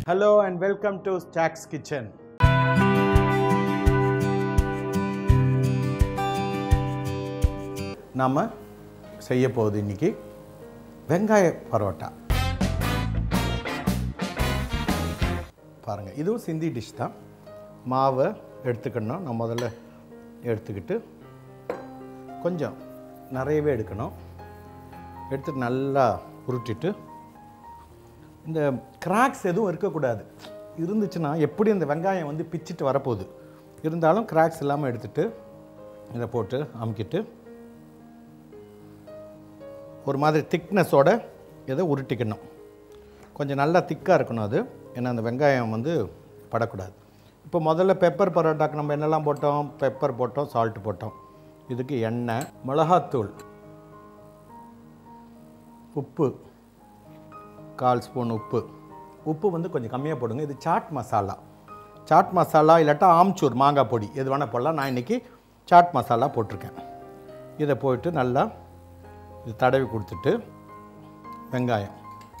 Hello and welcome to Stack's Kitchen. நாம் செய்ய போகுது இன்னைக்கு வெங்காய பரோட்டா பாருங்கள் இதுவும் சிந்தி டிஷ் தான் மாவை எடுத்துக்கணும் நான் முதல்ல எடுத்துக்கிட்டு கொஞ்சம் நிறையவே எடுக்கணும் எடுத்துட்டு நல்லா உருட்டிட்டு இந்த கிராக்ஸ் எதுவும் இருக்கக்கூடாது இருந்துச்சுன்னா எப்படி இந்த வெங்காயம் வந்து பிச்சிட்டு வரப்போகுது இருந்தாலும் கிராக்ஸ் இல்லாமல் எடுத்துட்டு இதை போட்டு அமுக்கிட்டு ஒரு மாதிரி திக்னஸோட இதை உருட்டிக்கணும் கொஞ்சம் நல்லா திக்காக இருக்கணும் அது ஏன்னா அந்த வெங்காயம் வந்து படக்கூடாது இப்போ முதல்ல பெப்பர் பரோட்டாக்கு நம்ம என்னெல்லாம் போட்டோம் பெப்பர் போட்டோம் சால்ட் போட்டோம் இதுக்கு எண்ணெய் மிளகாத்தூள் உப்பு கால் ஸ்பூன் உப்பு உப்பு வந்து கொஞ்சம் கம்மியாக போடுங்க இது சாட் மசாலா சாட் மசாலா இல்லாட்டா ஆம்ச்சூர் மாங்காய் பொடி எது வேணால் போடலாம் நான் இன்றைக்கி சாட் மசாலா போட்டிருக்கேன் இதை போயிட்டு நல்லா இது தடவி கொடுத்துட்டு வெங்காயம்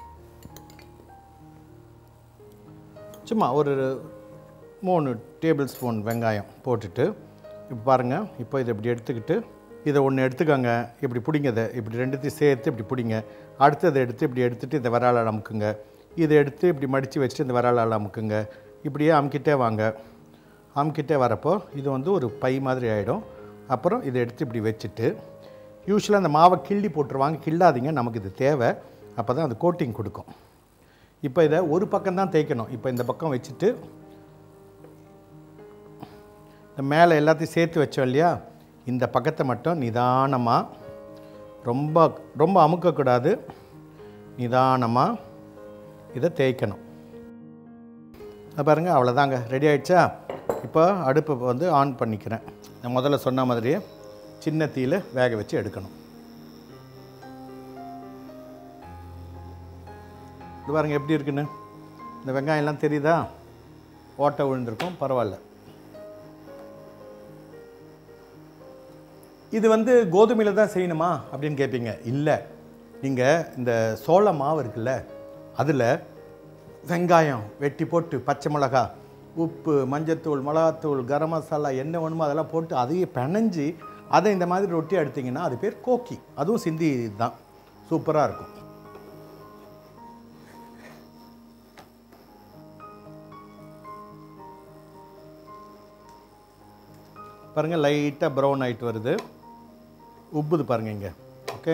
சும்மா ஒரு மூணு டேபிள் ஸ்பூன் வெங்காயம் போட்டுட்டு இப்போ பாருங்கள் இப்போ இதை இப்படி எடுத்துக்கிட்டு இதை ஒன்று எடுத்துக்கோங்க இப்படி பிடிங்க இதை இப்படி ரெண்டுத்தையும் சேர்த்து இப்படி பிடிங்க அடுத்ததை எடுத்து இப்படி எடுத்துகிட்டு இந்த விராலால் அமுக்குங்க இதை எடுத்து இப்படி மடித்து வச்சுட்டு இந்த விராலால் அமுக்குங்க இப்படியே அமுக்கிட்டே வாங்க அமுக்கிட்டே வரப்போ இது வந்து ஒரு பை மாதிரி ஆகிடும் அப்புறம் இதை எடுத்து இப்படி வச்சுட்டு யூஸ்வலாக அந்த மாவை கிள்ளி போட்டுருவாங்க கிள்ளாதீங்க நமக்கு இது தேவை அப்போ தான் அது கோட்டிங் கொடுக்கும் இப்போ இதை ஒரு பக்கம் தான் தேய்க்கணும் இப்போ இந்த பக்கம் வச்சுட்டு இந்த மேலே எல்லாத்தையும் சேர்த்து வச்சோம் இல்லையா இந்த பக்கத்தை மட்டும் நிதானமாக ரொம்ப ரொம்ப அமுக்கக்கூடாது நிதானமாக இதை தேய்க்கணும் அது பாருங்கள் அவ்வளோதாங்க ரெடி ஆயிடுச்சா இப்போ அடுப்பை வந்து ஆன் பண்ணிக்கிறேன் நான் முதல்ல சொன்ன மாதிரியே சின்ன தீயில் வேக வச்சு எடுக்கணும் இது பாருங்க எப்படி இருக்குன்னு இந்த வெங்காயம்லாம் தெரியுதா ஓட்டை விழுந்திருக்கும் பரவாயில்ல இது வந்து கோதுமையில் தான் செய்யணுமா அப்படின்னு கேட்பீங்க இல்லை நீங்கள் இந்த சோள மாவு இருக்குல்ல அதில் வெங்காயம் வெட்டி போட்டு பச்சை மிளகா உப்பு மஞ்சத்தூள் மிளகாத்தூள் கரம் மசாலா என்ன வேணுமோ அதெல்லாம் போட்டு அதையே பிணைஞ்சு அதை இந்த மாதிரி ரொட்டி எடுத்தீங்கன்னா அது பேர் கோக்கி அதுவும் சிந்தி தான் சூப்பராக இருக்கும் பாருங்கள் லைட்டாக ப்ரௌன் ஆகிட்டு வருது உப்புது பாருங்கள் இங்கே ஓகே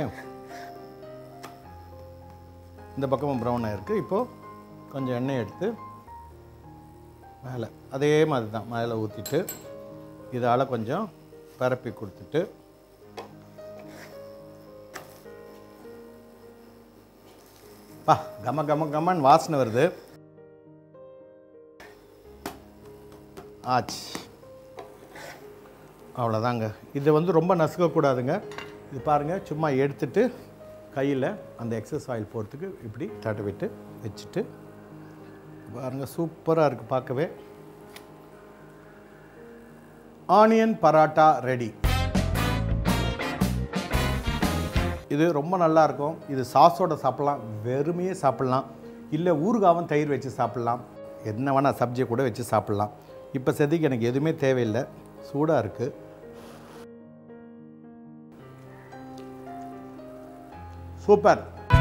இந்த பக்கமும் ப்ரௌன் ஆகிருக்கு இப்போது கொஞ்சம் எண்ணெய் எடுத்து மேலே அதே மாதிரி தான் மேலே ஊற்றிட்டு இதால் கொஞ்சம் பரப்பி கொடுத்துட்டு பா கம கம கமன்னு வாசனை வருது ஆச்சு அவ்வளோதாங்க இது வந்து ரொம்ப நசுக்கக்கூடாதுங்க இது பாருங்கள் சும்மா எடுத்துட்டு கையில் அந்த எக்ஸஸ் ஆயில் போகிறதுக்கு இப்படி தடவிட்டு வச்சுட்டு பாருங்கள் சூப்பராக இருக்குது பார்க்கவே ஆனியன் பராட்டா ரெடி இது ரொம்ப நல்லா இருக்கும் இது சாஸோட சாப்பிட்லாம் வெறுமையே சாப்பிட்லாம் இல்லை ஊறுகாவும் தயிர் வச்சு சாப்பிட்லாம் என்ன வேணால் சப்ஜியை கூட வச்சு சாப்பிட்லாம் இப்போ செதுக்கு எனக்கு எதுவுமே தேவையில்லை சூடாக இருக்குது சூப்பர்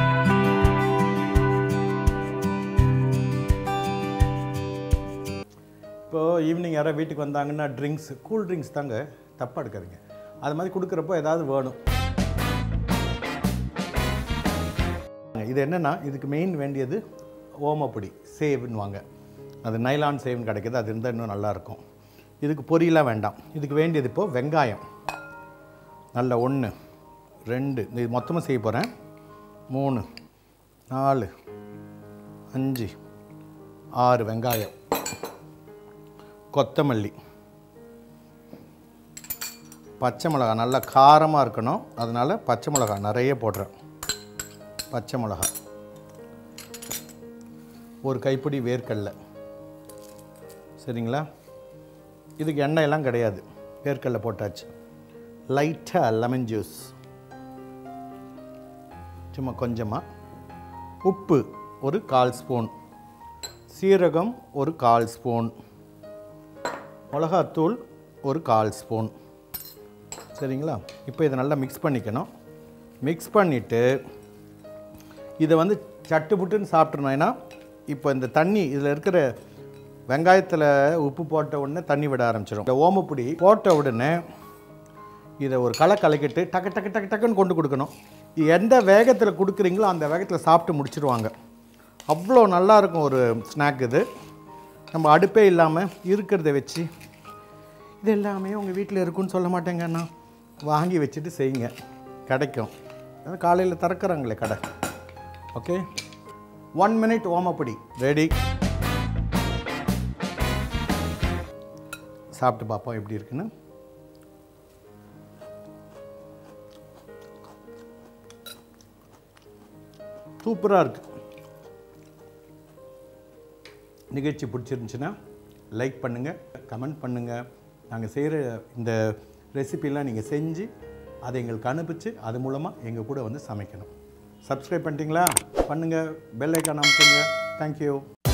இப்போது ஈவினிங் யாராவது வீட்டுக்கு வந்தாங்கன்னா ட்ரிங்க்ஸ் கூல் ட்ரிங்க்ஸ் தாங்க தப்பாக எடுக்காதீங்க அது மாதிரி கொடுக்குறப்போ ஏதாவது வேணும் இது என்னென்னா இதுக்கு மெயின் வேண்டியது ஓமப்பொடி சேவ்னு வாங்க அது நைலான் சேவ்னு கிடைக்கிது அது இருந்தால் இன்னும் நல்லாயிருக்கும் இதுக்கு பொரியலாம் வேண்டாம் இதுக்கு வேண்டியது இப்போது வெங்காயம் நல்ல ஒன்று ரெண்டு இது மொத்தமாக செய்ய போகிறேன் மூணு நாலு அஞ்சு ஆறு வெங்காயம் கொத்தமல்லி பச்சை மிளகா நல்லா காரமாக இருக்கணும் அதனால் பச்சை மிளகா நிறைய போடுறேன் பச்சை மிளகா ஒரு கைப்பிடி வேர்க்கடலை சரிங்களா இதுக்கு எண்ணெயெல்லாம் கிடையாது வேர்க்கடலை போட்டாச்சு லைட்டாக லெமன் ஜூஸ் சும்மா கொஞ்சமாக உப்பு ஒரு கால் ஸ்பூன் சீரகம் ஒரு கால் ஸ்பூன் மிளகாத்தூள் ஒரு கால் ஸ்பூன் சரிங்களா இப்போ இதை நல்லா மிக்ஸ் பண்ணிக்கணும் மிக்ஸ் பண்ணிவிட்டு இதை வந்து சட்டு புட்டுன்னு சாப்பிட்றணும் ஏன்னா இப்போ இந்த தண்ணி இதில் இருக்கிற வெங்காயத்தில் உப்பு போட்ட உடனே தண்ணி விட ஆரம்பிச்சிடும் இந்த ஓமப்பொடி போட்ட உடனே இதை ஒரு களை கலக்கிட்டு டக்கு டக்கு டக்கு டக்குன்னு கொண்டு கொடுக்கணும் இது எந்த வேகத்தில் கொடுக்குறீங்களோ அந்த வேகத்தில் சாப்பிட்டு முடிச்சிருவாங்க அவ்வளோ நல்லா இருக்கும் ஒரு ஸ்நாக் இது நம்ம அடுப்பே இல்லாமல் இருக்கிறத வச்சு இது எல்லாமே உங்கள் வீட்டில் இருக்குன்னு சொல்ல மாட்டேங்கண்ணா வாங்கி வச்சுட்டு செய்யுங்க கிடைக்கும் அதான் காலையில் திறக்கறாங்களே கடை ஓகே ஒன் மினிட் ஓமப்பொடி ரெடி சாப்பிட்டு பார்ப்போம் எப்படி இருக்குன்னு சூப்பராக இருக்குது நிகழ்ச்சி பிடிச்சிருந்துச்சுன்னா லைக் பண்ணுங்கள் கமெண்ட் பண்ணுங்கள் நாங்கள் செய்கிற இந்த ரெசிபிலாம் நீங்கள் செஞ்சு அதை எங்களுக்கு அனுப்பிச்சு அது மூலமாக எங்கள் கூட வந்து சமைக்கணும் சப்ஸ்கிரைப் பண்ணிட்டீங்களா பண்ணுங்கள் பெல் ஐக்கான் அமுக்குங்க தேங்க்யூ